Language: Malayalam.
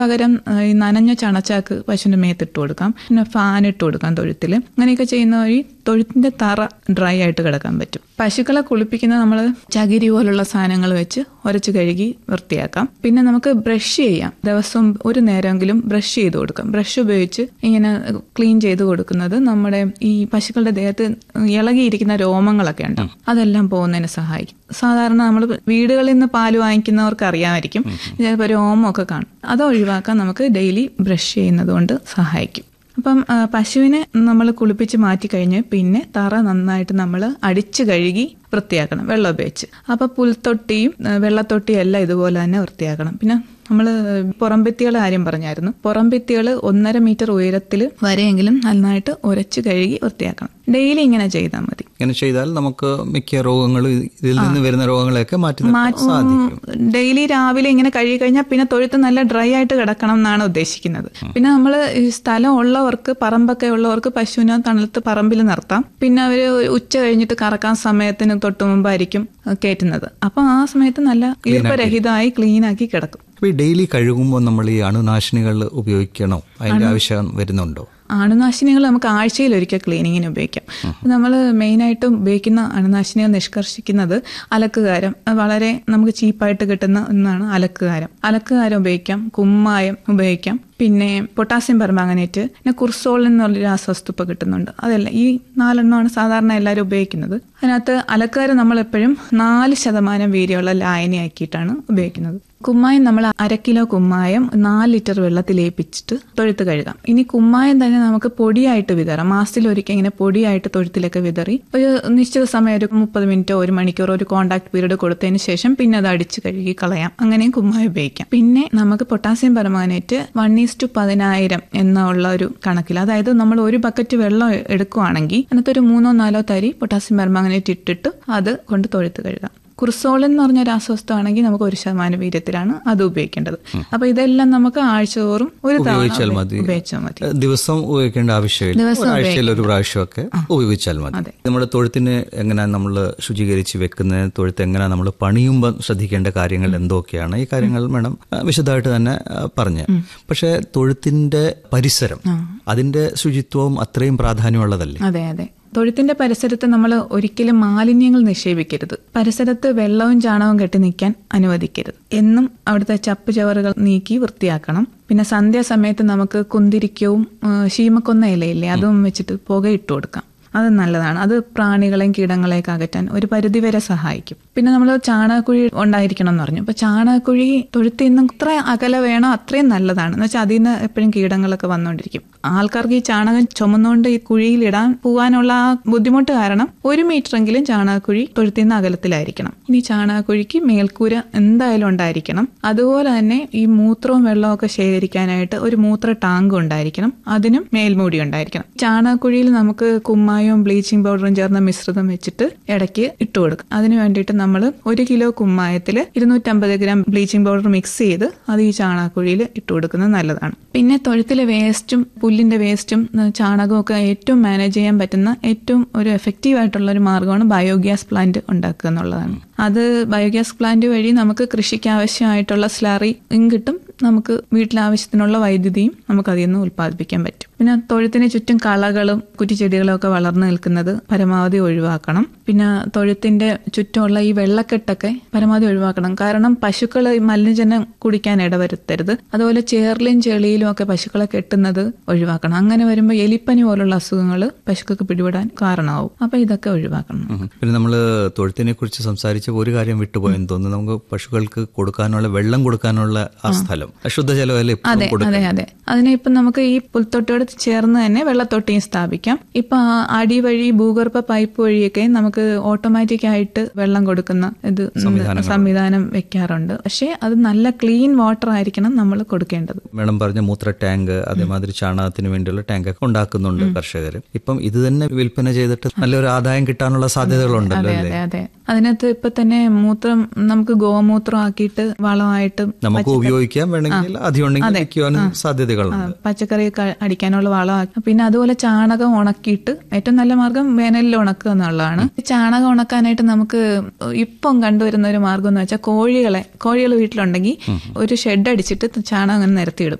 പകരം ആ, ഈ നനഞ്ഞ ചണച്ചാക്ക് പശുവിന്റെ മേത്തിട്ട് കൊടുക്കാം പിന്നെ ഫാൻ ഇട്ട് കൊടുക്കാം തൊഴുത്തിൽ അങ്ങനെയൊക്കെ ചെയ്യുന്ന വഴി തൊഴുത്തിന്റെ തറ ഡ്രൈ ആയിട്ട് കിടക്കാൻ പറ്റും പശുക്കളെ കുളിപ്പിക്കുന്ന നമ്മൾ ചകിരി പോലുള്ള സാധനങ്ങൾ വെച്ച് ഉരച്ച് കഴുകി വൃത്തിയാക്കാം പിന്നെ നമുക്ക് ബ്രഷ് ചെയ്യാം ദിവസവും ഒരു നേരമെങ്കിലും ബ്രഷ് ചെയ്ത് കൊടുക്കാം ബ്രഷ് ഉപയോഗിച്ച് ഇങ്ങനെ ക്ലീൻ ചെയ്ത് കൊടുക്കുന്നത് നമ്മുടെ ഈ പശുക്കളുടെ ദേഹത്ത് ഇളകിയിരിക്കുന്ന രോമങ്ങളൊക്കെ ഉണ്ടാവും അതെല്ലാം പോകുന്നതിന് സഹായിക്കും സാധാരണ നമ്മൾ വീടുകളിൽ നിന്ന് പാല് വാങ്ങിക്കുന്നവർക്ക് അറിയാമായിരിക്കും ചിലപ്പോൾ രോമമൊക്കെ കാണും അത് ഒഴിവാക്കാൻ നമുക്ക് ഡെയിലി ബ്രഷ് ചെയ്യുന്നത് കൊണ്ട് സഹായിക്കും അപ്പം ആ, പശുവിനെ നമ്മൾ കുളിപ്പിച്ച് മാറ്റി കഴിഞ്ഞ് പിന്നെ തറ നന്നായിട്ട് നമ്മൾ അടിച്ചു കഴുകി വൃത്തിയാക്കണം വെള്ളം ഉപയോഗിച്ച് അപ്പൊ പുൽത്തൊട്ടിയും ആ, വെള്ളത്തൊട്ടിയും എല്ലാം ഇതുപോലെ തന്നെ വൃത്തിയാക്കണം പിന്നെ നമ്മൾ പുറംഭിത്തികളുടെ കാര്യം പറഞ്ഞായിരുന്നു പുറംഭിത്തികൾ ഒന്നര മീറ്റർ ഉയരത്തിൽ വരെയെങ്കിലും നന്നായിട്ട് ഉരച്ച് കഴുകി വൃത്തിയാക്കണം ഡെയിലി ഇങ്ങനെ ചെയ്താൽ മതി ഇങ്ങനെ ചെയ്താൽ നമുക്ക് മിക്ക രോഗങ്ങളും ഇതിൽ നിന്ന് വരുന്ന രോഗങ്ങളെയൊക്കെ മാറ്റി നിർത്താൻ സാധിക്കും ഡെയിലി രാവിലെ ഇങ്ങനെ കഴുകി കഴിഞ്ഞാൽ പിന്നെ തൊഴുത്ത് നല്ല ഡ്രൈ ആയിട്ട് കിടക്കണം എന്നാണ് ഉദ്ദേശിക്കുന്നത് പിന്നെ നമ്മൾ സ്ഥലം ഉള്ളവർക്ക് പറമ്പൊക്കെ ഉള്ളവർക്ക് പശുവിനെ തണലത്ത് പറമ്പിൽ നിർത്താം പിന്നെ അവര് ഉച്ച കഴിഞ്ഞിട്ട് കറക്കാൻ സമയത്തിന് തൊട്ട് മുമ്പായിരിക്കും കയറ്റുന്നത് അപ്പൊ ആ സമയത്ത് നല്ല ഈർപ്പരഹിതമായി ക്ലീൻ ആക്കി കിടക്കും അപ്പൊ ഈ ഡെയിലി കഴുകുമ്പോൾ നമ്മൾ ഈ അണുനാശിനികൾ ഉപയോഗിക്കണോ അതിന്റെ ആവശ്യം വരുന്നുണ്ടോ അണുനാശിനികൾ നമുക്ക് ആഴ്ചയിൽ ഒരിക്കൽ ക്ലീനിങ്ങിന് ഉപയോഗിക്കാം നമ്മൾ മെയിനായിട്ടും ഉപയോഗിക്കുന്ന അണുനാശിനികൾ നിഷ്കർഷിക്കുന്നത് അലക്കുകാരം അത് വളരെ നമുക്ക് ചീപ്പായിട്ട് കിട്ടുന്ന ഒന്നാണ് അലക്കുകാരം അലക്കുകാരം ഉപയോഗിക്കാം കുമ്മായം ഉപയോഗിക്കാം പിന്നെ പൊട്ടാസ്യം പെർമാങ്ങനേറ്റ് പിന്നെ കുർസോൾ എന്നുള്ളൊരു രാസവസ്തു കിട്ടുന്നുണ്ട് അതല്ല ഈ നാലെണ്ണമാണ് സാധാരണ എല്ലാവരും ഉപയോഗിക്കുന്നത് അതിനകത്ത് അലക്കുകാരം നമ്മൾ എപ്പോഴും നാല് ശതമാനം വീര്യമുള്ള ലായനി ആക്കിയിട്ടാണ് ഉപയോഗിക്കുന്നത് കുമ്മായം നമ്മൾ അര കിലോ കുമ്മായം നാല് ലിറ്റർ വെള്ളത്തിൽ ഏൽപ്പിച്ചിട്ട് തൊഴുത്ത് കഴുകാം ഇനി കുമ്മായം തന്നെ നമുക്ക് പൊടിയായിട്ട് വിതറാം മാസത്തിൽ ഒരിക്കൽ ഇങ്ങനെ പൊടിയായിട്ട് തൊഴുത്തിലൊക്കെ വിതറി ഒരു നിശ്ചിത സമയം ഒരു മുപ്പത് മിനിറ്റോ ഒരു മണിക്കൂറോ ഒരു കോണ്ടാക്ട് പീരീഡ് കൊടുത്തതിന് ശേഷം പിന്നെ അത് അടിച്ച് കഴുകി കളയാം അങ്ങനെയും കുമ്മായം ഉപയോഗിക്കാം പിന്നെ നമുക്ക് potassium permanganate one is to പതിനായിരം എന്നുള്ള ഒരു കണക്കിൽ അതായത് നമ്മൾ ഒരു ബക്കറ്റ് വെള്ളം എടുക്കുവാണെങ്കിൽ അതിനകത്ത് ഒരു മൂന്നോ നാലോ തരി പൊട്ടാസ്യം പെർമാങ്ങനേറ്റ് ഇട്ടിട്ട് അത് കൊണ്ട് തൊഴുത്ത് കഴുകാം കുർസോൾ എന്ന് പറഞ്ഞ രാസവസ്തു ആണെങ്കിൽ നമുക്ക് ഒരു ശതമാനം വീര്യത്തിലാണ് അത് ഉപയോഗിക്കേണ്ടത് അപ്പൊ ഇതെല്ലാം നമുക്ക് ആഴ്ചതോറും ഒരു തവണ ഉപയോഗിച്ചാൽ മതി. ഉപയോഗിച്ചാൽ മതി ദിവസം ഉപയോഗിക്കേണ്ട ആവശ്യമില്ല ദിവസം ഒരാഴ്ചയിൽ ഒരു പ്രാവശ്യമൊക്കെ ഉപയോഗിച്ചാൽ മതി നമ്മുടെ തൊഴുത്തിന് എങ്ങനെ നമ്മൾ ശുചീകരിച്ച് വെക്കുന്നത് തൊഴുത്ത് എങ്ങനെ നമ്മൾ പണിയുമ്പോൾ ശ്രദ്ധിക്കേണ്ട കാര്യങ്ങൾ എന്തൊക്കെയാണ് ഈ കാര്യങ്ങൾ മേഡം ആ, വിശദമായിട്ട് തന്നെ ആ, പറഞ്ഞ് പക്ഷേ തൊഴുത്തിന്റെ പരിസരം അതിന്റെ ശുചിത്വവും അത്രയും പ്രാധാന്യമുള്ളതല്ലേ അതെ അതെ തൊഴുത്തിന്റെ പരിസരത്ത് നമ്മൾ ഒരിക്കലും മാലിന്യങ്ങൾ നിക്ഷേപിക്കരുത് പരിസരത്ത് വെള്ളവും ചാണകവും കെട്ടി നിൽക്കാൻ അനുവദിക്കരുത് എന്നും അവിടുത്തെ ചപ്പ് ചവറുകൾ നീക്കി വൃത്തിയാക്കണം പിന്നെ സന്ധ്യാസമയത്ത് നമുക്ക് കുന്തിരിക്കവും ആ, ശീമക്കൊന്ന ഇലയില്ലേ അതും വെച്ചിട്ട് പുക ഇട്ട് കൊടുക്കാം അത് നല്ലതാണ് അത് പ്രാണികളെയും കീടങ്ങളെയൊക്കെ അകറ്റാൻ ഒരു പരിധിവരെ സഹായിക്കും പിന്നെ നമ്മൾ ചാണകക്കുഴി ഉണ്ടായിരിക്കണം എന്ന് പറഞ്ഞു അപ്പൊ ചാണകക്കുഴി തൊഴുത്തിൽ നിന്നും എത്ര അകലെ വേണോ അത്രയും നല്ലതാണ് എന്ന് വെച്ചാൽ അതിൽ നിന്ന് എപ്പോഴും കീടങ്ങളൊക്കെ വന്നുകൊണ്ടിരിക്കും ആൾക്കാർക്ക് ഈ ചാണകം ചുമന്നുകൊണ്ട് ഈ കുഴിയിൽ ഇടാൻ പോകാനുള്ള ആ ബുദ്ധിമുട്ട് കാരണം ഒരു മീറ്ററെങ്കിലും ചാണകക്കുഴി തൊഴുത്തിൽ നിന്ന് അകലത്തിലായിരിക്കണം ഇനി ചാണകക്കുഴിക്ക് മേൽക്കൂര എന്തായാലും ഉണ്ടായിരിക്കണം അതുപോലെ തന്നെ ഈ മൂത്രവും വെള്ളവും ഒക്കെ ശേഖരിക്കാനായിട്ട് ഒരു മൂത്ര ടാങ്ക് ഉണ്ടായിരിക്കണം അതിനും മേൽമൂടി ഉണ്ടായിരിക്കണം ചാണകക്കുഴിയിൽ നമുക്ക് കുമ്മായവും ബ്ലീച്ചിങ് പൗഡറും ചേർന്ന മിശ്രിതം വെച്ചിട്ട് ഇടയ്ക്ക് ഇട്ട് കൊടുക്കും അതിന് വേണ്ടിയിട്ട് നമ്മൾ ഒരു കിലോ കുമ്മായത്തിൽ ഇരുന്നൂറ്റമ്പത് ഗ്രാം ബ്ലീച്ചിങ് പൗഡർ മിക്സ് ചെയ്ത് അത് ഈ ചാണകക്കുഴിയിൽ ഇട്ട് കൊടുക്കുന്നത് നല്ലതാണ് പിന്നെ തൊഴുത്തിലെ വേസ്റ്റും പുല്ലിന്റെ വേസ്റ്റും ഉം, ചാണകവും ഒക്കെ ഏറ്റവും മാനേജ് ചെയ്യാൻ പറ്റുന്ന ഏറ്റവും ഒരു എഫക്റ്റീവ് ആയിട്ടുള്ള ഒരു മാർഗ്ഗമാണ് ബയോഗ്യാസ് പ്ലാന്റ് ഉണ്ടാക്കുക എന്നുള്ളതാണ് അത് ബയോഗ്യാസ് പ്ലാന്റ് വഴി നമുക്ക് കൃഷിക്ക് ആവശ്യമായിട്ടുള്ള സ്ലറിയും കിട്ടും നമുക്ക് വീട്ടിലാവശ്യത്തിനുള്ള വൈദ്യുതിയും നമുക്ക് അതിൽ നിന്ന് ഉൽപ്പാദിപ്പിക്കാൻ പറ്റും പിന്നെ തൊഴുത്തിന് ചുറ്റും കളകളും കുറ്റിച്ചെടികളും ഒക്കെ വളർന്നു നിൽക്കുന്നത് പരമാവധി ഒഴിവാക്കണം പിന്നെ തൊഴുത്തിന്റെ ചുറ്റുമുള്ള ഈ വെള്ളക്കെട്ടൊക്കെ പരമാവധി ഒഴിവാക്കണം കാരണം പശുക്കൾ മലിനജലം കുടിക്കാൻ ഇടവരുത്തരുത് അതുപോലെ ചേർലിയും ചെളിയിലും ഒക്കെ പശുക്കളെ കെട്ടുന്നത് ഒഴിവാക്കണം അങ്ങനെ വരുമ്പോൾ എലിപ്പനി പോലുള്ള അസുഖങ്ങൾ പശുക്കൾക്ക് പിടിപെടാൻ കാരണമാവും അപ്പൊ ഇതൊക്കെ ഒഴിവാക്കണം ഉം. പിന്നെ നമ്മൾ തൊഴുത്തിനെ കുറിച്ച് സംസാരിച്ചപ്പോൾ ഒരു കാര്യം വിട്ടുപോയെന്ന് തോന്നുന്നു നമുക്ക് പശുക്കൾക്ക് കൊടുക്കാനുള്ള വെള്ളം കൊടുക്കാനുള്ള ആ സ്ഥലം ശുദ്ധജലമല്ലേ എപ്പോഴും അതെ കൊടുക്കുന്നത് അതെ അതെ അതിനെ ഇപ്പൊ നമുക്ക് ഈ പുൽത്തൊട്ടിയോട് ചേർന്ന് തന്നെ വെള്ളത്തൊട്ടിയും സ്ഥാപിക്കാം ഇപ്പൊ ആ അടി വഴി ഭൂഗർഭ പൈപ്പ് വഴിയൊക്കെ നമുക്ക് ഓട്ടോമാറ്റിക് ആയിട്ട് വെള്ളം കൊടുക്കുന്ന ഇത് സംവിധാനം വെക്കാറുണ്ട് പക്ഷെ അത് നല്ല ക്ലീൻ വാട്ടർ ആയിരിക്കണം നമ്മൾ കൊടുക്കേണ്ടത് മേഡം പറഞ്ഞ മൂത്ര ടാങ്ക് അതേമാതിരി ചാണകത്തിന് വേണ്ടിയുള്ള ടാങ്ക് ഒക്കെ ഉണ്ടാക്കുന്നുണ്ട് കർഷകർ ഇപ്പം ഇത് തന്നെ വിൽപ്പന ചെയ്തിട്ട് നല്ലൊരു ആദായം കിട്ടാനുള്ള സാധ്യതകളുണ്ടല്ലോ അതെ അല്ലേ അതെ അതെ അതിനകത്ത് ഇപ്പൊ തന്നെ മൂത്രം നമുക്ക് ഗോമൂത്രം ആക്കിയിട്ട് വളമായിട്ട് നമുക്ക് ഉപയോഗിക്കാൻ വേണമെങ്കിൽ അധികം ഉണ്ടെങ്കിൽ വിൽക്കുവാനും സാധ്യതകളുണ്ട് പച്ചക്കറി ക- അടിക്കാനുള്ള നമ്മൾ വളമാക്കി പിന്നെ അതുപോലെ ചാണകം ഉണക്കിയിട്ട് ഏറ്റവും നല്ല മാർഗം വേനലിൽ ഉണക്കുക എന്നുള്ളതാണ് ചാണകം ഉണക്കാനായിട്ട് നമുക്ക് ഇപ്പം കണ്ടുവരുന്ന ഒരു മാർഗം എന്ന് വെച്ചാൽ കോഴികളെ കോഴികൾ വീട്ടിലുണ്ടെങ്കിൽ ഒരു ഷെഡ് അടിച്ചിട്ട് ചാണകം അങ്ങനെ നിരത്തിയിടും